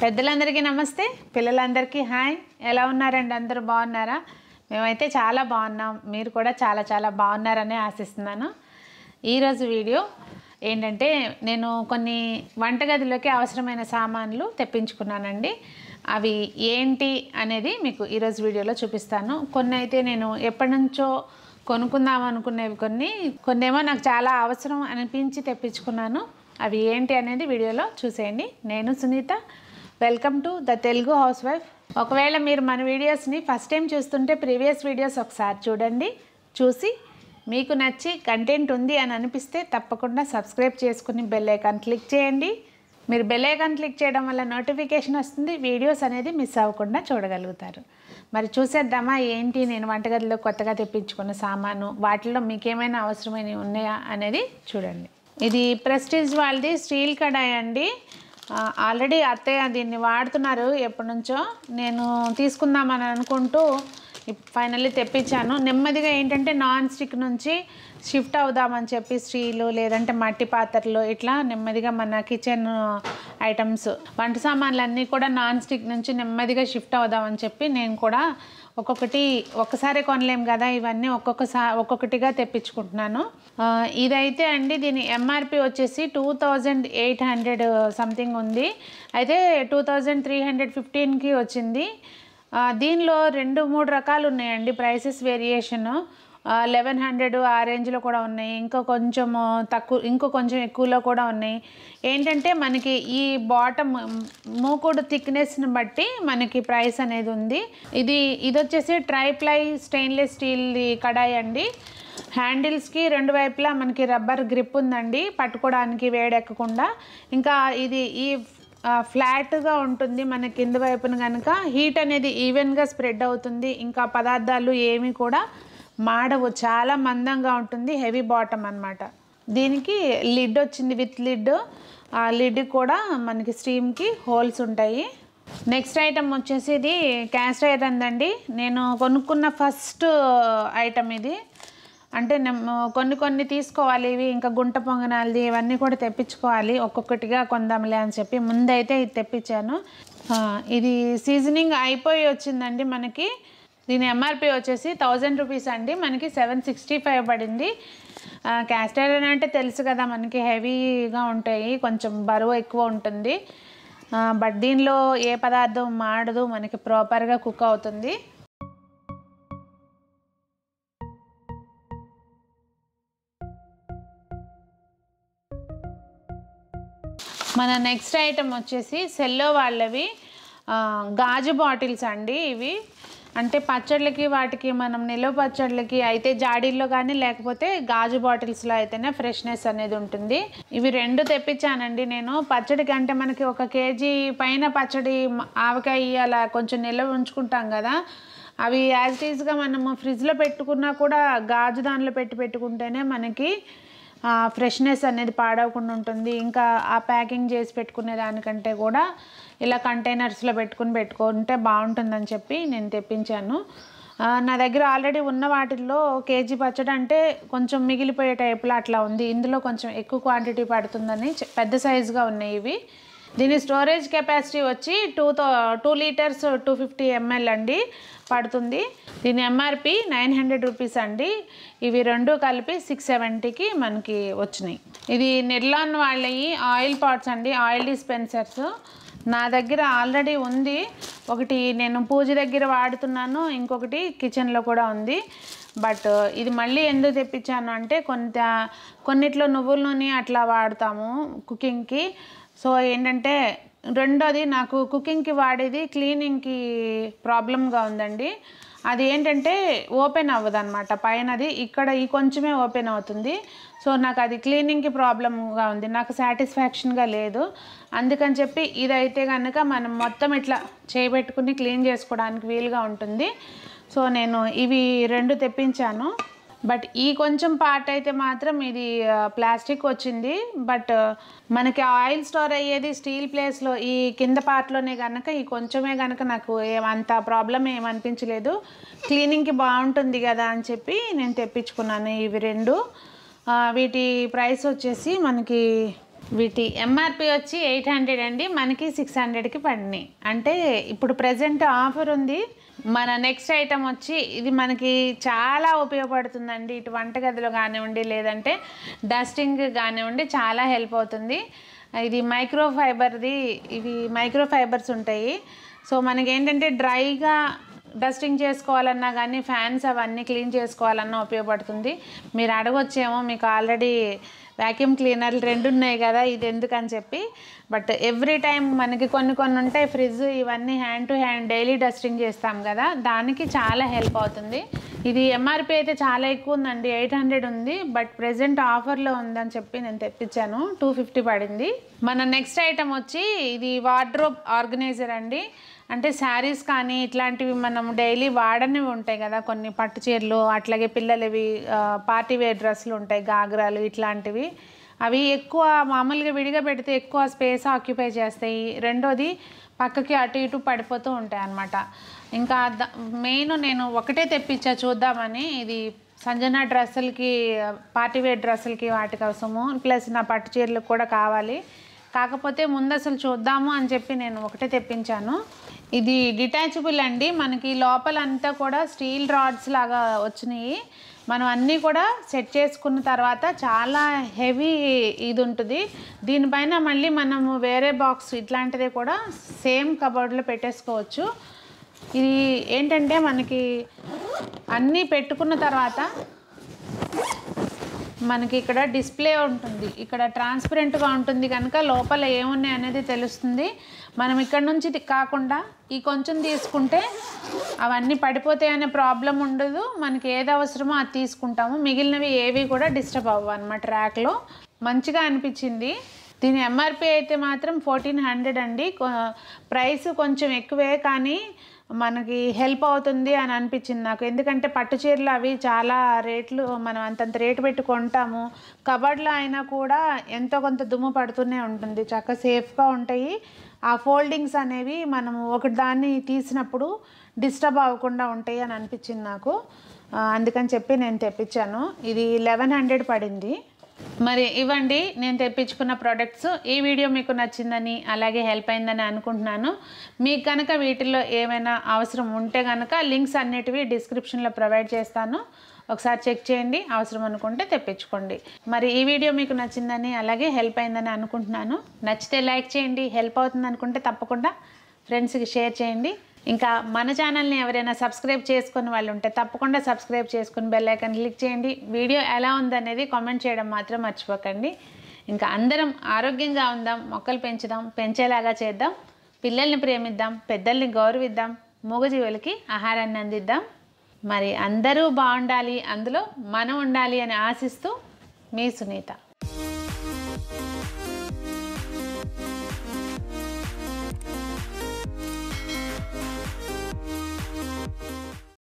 పెద్దలందరికీ నమస్తే పిల్లలందరికీ హాయ్ ఎలా ఉన్నారండి అందరూ బాగున్నారా మేమైతే చాలా బాగున్నాం మీరు కూడా చాలా చాలా బాగున్నారని ఆశిస్తున్నాను ఈరోజు వీడియో ఏంటంటే నేను కొన్ని వంటగదిలోకి అవసరమైన సామాన్లు తెప్పించుకున్నానండి అవి ఏంటి అనేది మీకు ఈరోజు వీడియోలో చూపిస్తాను కొన్ని అయితే నేను ఎప్పటి నుంచో కొనుక్కుందాం అనుకునేవి కొన్ని కొన్ని ఏమో నాకు చాలా అవసరం అనిపించి తెప్పించుకున్నాను అవి ఏంటి అనేది వీడియోలో చూసేయండి నేను Sunitha welcome to the Telugu housewife ఒకవేళ మీరు మన వీడియోస్ని ఫస్ట్ టైం చూస్తుంటే ప్రీవియస్ వీడియోస్ ఒకసారి చూడండి చూసి మీకు నచ్చి కంటెంట్ ఉంది అని అనిపిస్తే తప్పకుండా సబ్స్క్రైబ్ చేసుకుని బెల్ ఐకాన్ క్లిక్ చేయండి మీరు బెల్ ఐకాన్ క్లిక్ చేయడం వల్ల నోటిఫికేషన్ వస్తుంది వీడియోస్ అనేది మిస్ అవ్వకుండా చూడగలుగుతారు మరి చూసేద్దామా ఏంటి నేను వంటగదిలో కొత్తగా తెప్పించుకున్న సామాను వాటిలో మీకు ఏమైనా అవసరమైనవి ఉన్నాయా అనేది చూడండి ఇది ప్రెస్టీజ్ వాళ్ళది స్టీల్ కడాయి అండి ఆ, ఆల్రెడీ అత్తయ్య దీన్ని వాడుతున్నారు ఎప్పటి నుంచో నేను తీసుకుందామని అనుకుంటూ ఫైనల్లీ తెప్పించాను నెమ్మదిగా ఏంటంటే నాన్ స్టిక్ నుంచి షిఫ్ట్ అవుదామని చెప్పి స్టీలు లేదంటే మట్టి పాత్రలు ఇట్లా నెమ్మదిగా మన కిచెన్ ఐటమ్స్ వంట సామాన్లు అన్నీ కూడా నాన్ స్టిక్ నుంచి నెమ్మదిగా షిఫ్ట్ అవుదామని చెప్పి నేను కూడా ఒక్కొక్కటి ఒక్కసారి కొనలేం కదా ఇవన్నీ ఒక్కొక్కసా ఒక్కొక్కటిగా తెప్పించుకుంటున్నాను ఆ, ఇదైతే అండి దీని ఎంఆర్పి వచ్చేసి two thousand eight hundred something ఉంది అయితే టూ థౌజండ్ త్రీ హండ్రెడ్ ఫిఫ్టీన్కి వచ్చింది ఆ, దీనిలో రెండు మూడు రకాలు ఉన్నాయండి ప్రైసెస్ వేరియేషన్ లెవెన్ హండ్రెడ్ ఆ రేంజ్లో కూడా ఉన్నాయి ఇంకా కొంచెం తక్కువ ఇంకో కొంచెం ఎక్కువలో కూడా ఉన్నాయి ఏంటంటే మనకి ఈ బాటమ్ మూకుడు థిక్నెస్ని బట్టి మనకి ప్రైస్ అనేది ఉంది ఇది ఇది వచ్చేసి ట్రైప్లై స్టెయిన్లెస్ స్టీల్ కడాయి అండి హ్యాండిల్స్కి రెండు వైపులా మనకి రబ్బర్ గ్రిప్ ఉందండి పట్టుకోవడానికి వేడెక్కకుండా ఇంకా ఇది ఈ ఆ, ఫ్లాట్గా ఉంటుంది మన కింద వైపున కనుక హీట్ అనేది ఈవెన్గా స్ప్రెడ్ అవుతుంది ఇంకా పదార్థాలు ఏమి కూడా మాడవు చాలా మందంగా ఉంటుంది హెవీ బాటమ్ అన్నమాట దీనికి లిడ్ వచ్చింది విత్ లిడ్ ఆ లిడ్ కూడా మనకి స్టీమ్కి హోల్స్ ఉంటాయి నెక్స్ట్ ఐటమ్ వచ్చేసి ఇది క్యాస్ట్ ఐరన్ అండి నేను కొనుక్కున్న ఫస్ట్ ఐటమ్ ఇది అంటే నేను కొన్ని కొన్ని తీసుకోవాలి ఇవి ఇంకా గుంట పొంగనాలది ఇవన్నీ కూడా తెప్పించుకోవాలి ఒక్కొక్కటిగా కొందాంలే అని చెప్పి ముందైతే ఇది తెప్పించాను ఆ, ఇది సీజనింగ్ అయిపోయి వచ్చిందండి మనకి దీని ఎంఆర్పి వచ్చేసి థౌజండ్ రూపీస్ అండి మనకి సెవెన్ సిక్స్టీ ఫైవ్ పడింది క్యాస్ట్ ఐరన్ అంటే తెలుసు కదా మనకి హెవీగా ఉంటాయి కొంచెం బరువు ఎక్కువ ఉంటుంది ఆ, బట్ దీనిలో ఏ పదార్థం మాడదు మనకి ప్రాపర్గా కుక్ అవుతుంది మన నెక్స్ట్ ఐటమ్ వచ్చేసి సెల్లో వాళ్ళవి ఆ, గాజు బాటిల్స్ అండి ఇవి అంటే పచ్చళ్ళకి వాటికి మనం నిల్వ పచ్చళ్ళకి అయితే జాడీల్లో కానీ లేకపోతే గాజు బాటిల్స్లో అయితేనే ఫ్రెష్నెస్ అనేది ఉంటుంది ఇవి రెండు తెప్పించానండి నేను పచ్చడికి అంటే మనకి ఒక కేజీ పైన పచ్చడి మ- ఆవకాయ అలా కొంచెం నిల్వ ఉంచుకుంటాం కదా అవి యాజ్ టీజ్గా మనము ఫ్రిడ్జ్లో పెట్టుకున్నా కూడా గాజు దానిలో పెట్టి పెట్టుకుంటేనే మనకి ఫ్రెష్నెస్ అనేది పాడవకుండా ఉంటుంది ఇంకా ఆ ప్యాకింగ్ చేసి పెట్టుకునే దానికంటే కూడా ఇలా కంటైనర్స్లో పెట్టుకుని పెట్టుకుంటే బాగుంటుందని చెప్పి నేను తెప్పించాను ఆ, నా దగ్గర ఆల్రెడీ ఉన్న వాటిల్లో కేజీ పచ్చడి అంటే కొంచెం మిగిలిపోయే టైప్లో అట్లా ఉంది ఇందులో కొంచెం ఎక్కువ క్వాంటిటీ పడుతుందని చె- పెద్ద సైజుగా ఉన్నాయి ఇవి దీని స్టోరేజ్ కెపాసిటీ వచ్చి two thou two litres two fifty ML అండి పడుతుంది దీని ఎంఆర్పి నైన్ హండ్రెడ్ రూపీస్ అండి ఇవి రెండు కలిపి సిక్స్ సెవెంటీకి మనకి వచ్చినాయి ఇది నిర్లాన్ వాళ్ళవి ఆయిల్ పాట్స్ అండి ఆయిల్ డిస్పెన్సర్స్ నా దగ్గర ఆల్రెడీ ఉంది ఒకటి నేను పూజ దగ్గర వాడుతున్నాను ఇంకొకటి కిచెన్లో కూడా ఉంది బట్ ఇది మళ్ళీ ఎందుకు తెప్పించాను అంటే కొంత కొన్నిట్లో నువ్వుల నూనె అట్లా వాడతాము కుకింగ్కి సో ఏంటంటే రెండోది నాకు కుకింగ్కి వాడేది క్లీనింగ్కి ప్రాబ్లంగా ఉందండి అది ఏంటంటే ఓపెన్ అవ్వదు అనమాట పైనది ఇక్కడ ఈ కొంచెమే ఓపెన్ అవుతుంది సో నాకు అది క్లీనింగ్కి ప్రాబ్లంగా ఉంది నాకు సాటిస్ఫాక్షన్గా లేదు అందుకని చెప్పి ఇదైతే కనుక మనం మొత్తం ఇట్లా చేయబెట్టుకుని క్లీన్ చేసుకోవడానికి వీలుగా ఉంటుంది సో నేను ఇవి రెండు తెప్పించాను బట్ ఈ కొంచెం పార్ట్ అయితే మాత్రం ఇది ఆ, ప్లాస్టిక్ వచ్చింది బట్ ఆ, మనకి ఆయిల్ స్టోర్ అయ్యేది స్టీల్ ప్లేస్లో ఈ కింద పార్ట్లోనే కనుక ఈ కొంచెమే కనుక నాకు ఏమంత ప్రాబ్లం ఏమనిపించలేదు క్లీనింగ్కి బాగుంటుంది కదా అని చెప్పి నేను తెప్పించుకున్నాను ఇవి రెండు ఆ, వీటి ప్రైస్ వచ్చేసి మనకి వీటి ఎంఆర్పి వచ్చి ఎయిట్ హండ్రెడ్ అండి మనకి సిక్స్ హండ్రెడ్కి పడినాయి అంటే ఇప్పుడు ప్రజెంట్ ఆఫర్ ఉంది మన నెక్స్ట్ ఐటమ్ వచ్చి ఇది మనకి చాలా ఉపయోగపడుతుందండి ఇటు వంటగదిలో కానివ్వండి లేదంటే డస్టింగ్ కానివ్వండి చాలా హెల్ప్ అవుతుంది ఇది మైక్రో ఫైబర్ది ఇవి మైక్రో ఫైబర్స్ ఉంటాయి సో మనకి ఏంటంటే డ్రైగా డస్టింగ్ చేసుకోవాలన్నా కానీ ఫ్యాన్స్ అవన్నీ క్లీన్ చేసుకోవాలన్నా ఉపయోగపడుతుంది మీరు అడగొచ్చేమో మీకు ఆల్రెడీ వ్యాక్యూమ్ క్లీనర్లు రెండు ఉన్నాయి కదా ఇది ఎందుకని చెప్పి బట్ ఎవ్రీ టైం మనకి కొన్ని కొన్ని ఉంటాయి ఫ్రిడ్జ్ ఇవన్నీ hand to hand daily dusting చేస్తాం కదా దానికి చాలా హెల్ప్ అవుతుంది ఇది ఎంఆర్పి అయితే చాలా ఎక్కువ ఉందండి ఎయిట్ హండ్రెడ్ ఉంది బట్ ప్రెసెంట్ ఆఫర్లో ఉందని చెప్పి నేను తెప్పించాను టూ ఫిఫ్టీ పడింది మన నెక్స్ట్ ఐటమ్ వచ్చి ఇది వార్డ్రోబ్ ఆర్గనైజర్ అండి అంటే శారీస్ కానీ ఇట్లాంటివి మనం డైలీ వాడనివి ఉంటాయి కదా కొన్ని పట్టు చీరలు అట్లాగే పిల్లలవి ఆ, పార్టీ వేర్ డ్రెస్సులు ఉంటాయి గాగ్రాలు ఇట్లాంటివి అవి ఎక్కువ మామూలుగా విడిగా పెడితే ఎక్కువ స్పేస్ ఆక్యుపై చేస్తాయి రెండోది పక్కకి అటు ఇటు పడిపోతూ ఉంటాయి అన్నమాట ఇంకా ద- మెయిన్ నేను ఒకటే తెప్పించా చూద్దామని ఇది సంజన డ్రెస్సులకి పార్టీ వేర్ డ్రెస్సులకి వాటి కోసము ప్లస్ నా పట్టు చీరలకు కూడా కావాలి కాకపోతే ముందు అసలు చూద్దాము అని చెప్పి నేను ఒకటే తెప్పించాను ఇది డిటాచబుల్ అండి మనకి లోపల అంతా కూడా స్టీల్ రాడ్స్ లాగా వచ్చినాయి మనం అన్నీ కూడా సెట్ చేసుకున్న తర్వాత చాలా హెవీ ఇది ఉంటుంది దీనిపైన మళ్ళీ మనము వేరే బాక్స్ ఇట్లాంటిది కూడా సేమ్ కబోర్డ్లో పెట్టేసుకోవచ్చు ఇది ఏంటంటే మనకి అన్నీ పెట్టుకున్న తర్వాత మనకి ఇక్కడ డిస్ప్లే ఉంటుంది ఇక్కడ ట్రాన్స్పరెంట్గా ఉంటుంది కనుక లోపల ఏమున్నాయి అనేది తెలుస్తుంది మనం ఇక్కడ నుంచి తి- కాకుండా ఈ కొంచెం తీసుకుంటే అవన్నీ పడిపోతాయి అనే ప్రాబ్లం ఉండదు మనకి ఏది అవసరమో అది తీసుకుంటాము మిగిలినవి ఏవి కూడా డిస్టర్బ్ అవ్వవు అనమాట ర్యాక్లో మంచిగా అనిపించింది దీని ఎంఆర్పి అయితే మాత్రం ఫోర్టీన్ హండ్రెడ్ అండి కొ- ప్రైస్ కొంచెం ఎక్కువే కానీ మనకి హెల్ప్ అవుతుంది అని అనిపించింది నాకు ఎందుకంటే పట్టు చీరలు అవి చాలా రేట్లు మనం అంతంత రేటు పెట్టి కొంటాము కబర్డ్లో అయినా కూడా ఎంతో కొంత దుమ్ము పడుతూనే ఉంటుంది చక్కగా సేఫ్గా ఉంటాయి ఆ ఫోల్డింగ్స్ అనేవి మనం ఒకటి దాన్ని తీసినప్పుడు డిస్టర్బ్ అవ్వకుండా ఉంటాయి అని అనిపించింది నాకు ఆ, అందుకని చెప్పి నేను తెప్పించాను ఇది లెవెన్ హండ్రెడ్ పడింది మరి ఇవ్వండి నేను తెప్పించుకున్న ప్రోడక్ట్స్ ఈ వీడియో మీకు నచ్చిందని అలాగే హెల్ప్ అయిందని అనుకుంటున్నాను మీకు కనుక వీటిల్లో ఏమైనా అవసరం ఉంటే కనుక లింక్స్ అన్నిటివి డిస్క్రిప్షన్లో ప్రొవైడ్ చేస్తాను ఒకసారి చెక్ చేయండి అవసరం అనుకుంటే తెప్పించుకోండి మరి ఈ వీడియో మీకు నచ్చిందని అలాగే హెల్ప్ అయిందని అనుకుంటున్నాను నచ్చితే లైక్ చేయండి హెల్ప్ అవుతుంది అనుకుంటే తప్పకుండా ఫ్రెండ్స్కి షేర్ చేయండి ఇంకా మన ఛానల్ని ఎవరైనా సబ్స్క్రైబ్ చేసుకుని వాళ్ళు ఉంటే తప్పకుండా సబ్స్క్రైబ్ చేసుకుని బెల్ ఐకాన్ క్లిక్ చేయండి వీడియో ఎలా ఉందనేది కామెంట్ చేయడం మాత్రం మర్చిపోకండి ఇంకా అందరం ఆరోగ్యంగా ఉందాం మొక్కలు పెంచుదాం పెంచేలాగా చేద్దాం పిల్లల్ని ప్రేమిద్దాం పెద్దల్ని గౌరవిద్దాం మూగజీవులకి ఆహారాన్ని అందిద్దాం మరి అందరూ బాగుండాలి అందులో మనం ఉండాలి అని ఆశిస్తూ మీ సునీత